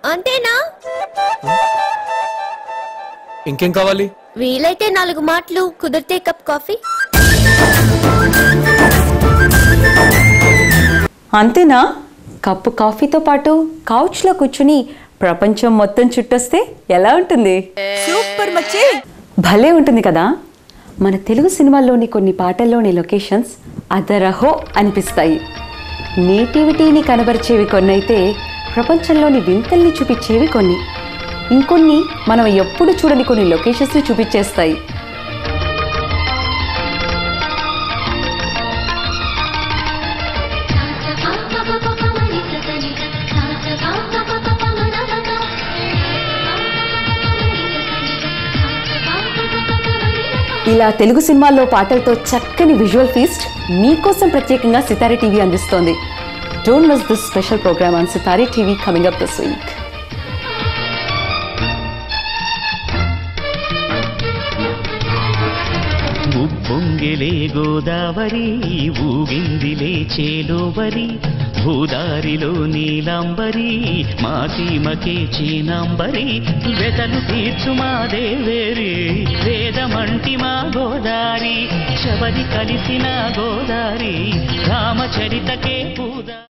అంతేనా ఇంకేం కావాలి వీలైతే నాలుగు మాటలు కుదిరితే కప్ కాఫీ అంతేనా కప్పు కాఫీతో పాటు కౌచ్లో కూర్చుని ప్రపంచం మొత్తం చుట్టొస్తే ఎలా ఉంటుంది సూపర్ మచ్చి భలే ఉంటుంది కదా మన తెలుగు సినిమాల్లోని కొన్ని పాటల్లోని లొకేషన్స్ అదరహో అనిపిస్తాయి నేటివిటీని కనబరిచేవి కొన్నైతే ప్రపంచంలోని వింతల్ని చూపించేవి కొన్ని ఇంకొన్ని మనం ఎప్పుడు చూడని కొన్ని లొకేషన్స్ని చూపించేస్తాయి ఇలా తెలుగు సినిమాల్లో పాటలతో చక్కని విజువల్ ఫీస్ట్ మీకోసం ప్రత్యేకంగా సితారే టీవీ అందిస్తోంది don't miss this special programme on సితారే TV coming up this week ఉప్పొంగిలే గోదావరి ఊగిందిలే చేలోబరి భూదారిలో నీలాంబరి మా సీమకే చీనాంబరి వెతలు తీర్చు మా దేవేరి వేదమంటి మా గోదారి శబరి కలిసిన గోదారి రామచరితకే పూదా